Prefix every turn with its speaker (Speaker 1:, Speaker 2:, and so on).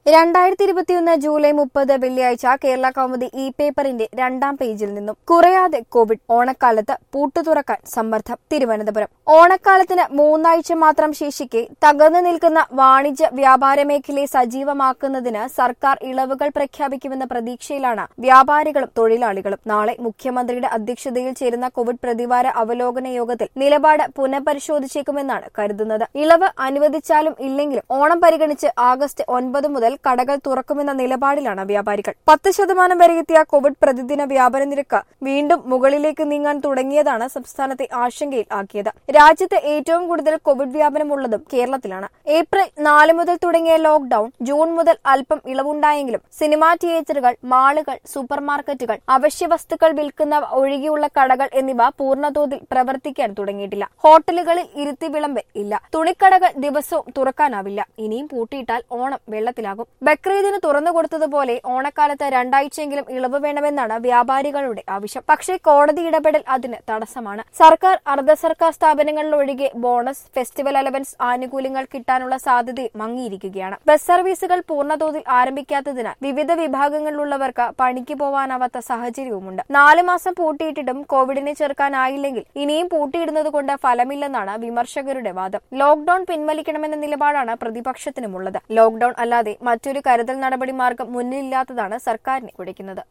Speaker 1: രണ്ടായിരത്തി ഇരുപത്തിയൊന്ന് ജൂലൈ മുപ്പത് വെള്ളിയാഴ്ച കേരള കൗമുദി ഇ പേപ്പറിന്റെ രണ്ടാം പേജിൽ നിന്നും കുറയാതെ കോവിഡ് ഓണക്കാലത്ത് പൂട്ടു തുറക്കാൻ സമ്മർദ്ദം തിരുവനന്തപുരം ഓണക്കാലത്തിന് മൂന്നാഴ്ച മാത്രം ശേഷിക്കെ തകർന്നു നിൽക്കുന്ന വാണിജ്യ വ്യാപാര മേഖലയെ സജീവമാക്കുന്നതിന് സർക്കാർ ഇളവുകൾ പ്രഖ്യാപിക്കുമെന്ന പ്രതീക്ഷയിലാണ് വ്യാപാരികളും തൊഴിലാളികളും നാളെ മുഖ്യമന്ത്രിയുടെ അധ്യക്ഷതയിൽ ചേരുന്ന കോവിഡ് പ്രതിവാര അവലോകന യോഗത്തിൽ നിലപാട് പുനഃപരിശോധിച്ചേക്കുമെന്നാണ് കരുതുന്നത് ഇളവ് അനുവദിച്ചാലും ഇല്ലെങ്കിലും ഓണം പരിഗണിച്ച് ആഗസ്റ്റ് ഒൻപത് മുതൽ കടകൾ തുറക്കുമെന്ന നിലപാടിലാണ് വ്യാപാരികൾ പത്ത് ശതമാനം വരെ എത്തിയ കോവിഡ് പ്രതിദിന വ്യാപാര നിരക്ക് വീണ്ടും മുകളിലേക്ക് നീങ്ങാൻ തുടങ്ങിയതാണ് സംസ്ഥാനത്തെ ആശങ്കയിൽ ആക്കിയത് രാജ്യത്ത് ഏറ്റവും കൂടുതൽ കോവിഡ് വ്യാപനമുള്ളതും കേരളത്തിലാണ് ഏപ്രിൽ നാല് മുതൽ തുടങ്ങിയ ലോക്ഡൌൺ ജൂൺ മുതൽ അല്പം ഇളവുണ്ടായെങ്കിലും സിനിമാ തിയേറ്ററുകൾ മാളുകൾ സൂപ്പർ മാർക്കറ്റുകൾ അവശ്യ വസ്തുക്കൾ വിൽക്കുന്ന ഒഴികെയുള്ള കടകൾ എന്നിവ പൂർണ്ണതോതിൽ പ്രവർത്തിക്കാൻ തുടങ്ങിയിട്ടില്ല ഹോട്ടലുകളിൽ ഇരുത്തി വിളമ്പൽ ഇല്ല തുണിക്കടകൾ ദിവസവും തുറക്കാനാവില്ല ഇനിയും പൂട്ടിയിട്ടാൽ ഓണം വെള്ളത്തിലാകും ബക്രീദിന് തുറന്നു കൊടുത്തതുപോലെ ഓണക്കാലത്ത് രണ്ടാഴ്ചയെങ്കിലും ഇളവ് വേണമെന്നാണ് വ്യാപാരികളുടെ ആവശ്യം പക്ഷേ കോടതി ഇടപെടൽ അതിന് തടസ്സമാണ് സർക്കാർ അർദ്ധ സർക്കാർ സ്ഥാപനങ്ങളിലൊഴികെ ബോണസ് ഫെസ്റ്റിവൽ അലവൻസ് ആനുകൂല്യങ്ങൾ കിട്ടാനുള്ള സാധ്യതയും മങ്ങിയിരിക്കുകയാണ് ബസ് സർവീസുകൾ പൂർണ്ണതോതിൽ ആരംഭിക്കാത്തതിനാൽ വിവിധ വിഭാഗങ്ങളിലുള്ളവർക്ക് പണിക്ക് പോവാനാവാത്ത സാഹചര്യവുമുണ്ട് നാല് മാസം പൂട്ടിയിട്ടിട്ടും കോവിഡിനെ ചെറുക്കാനായില്ലെങ്കിൽ ഇനിയും പൂട്ടിയിടുന്നത് കൊണ്ട് ഫലമില്ലെന്നാണ് വിമർശകരുടെ വാദം ലോക്ഡൌൺ പിൻവലിക്കണമെന്ന നിലപാടാണ് പ്രതിപക്ഷത്തിനുമുള്ളത് ലോക്ഡൌൺ അല്ലാതെ മറ്റൊരു കരുതൽ നടപടി മാർഗം മുന്നിലില്ലാത്തതാണ് സർക്കാരിനെ കുഴയ്ക്കുന്നത്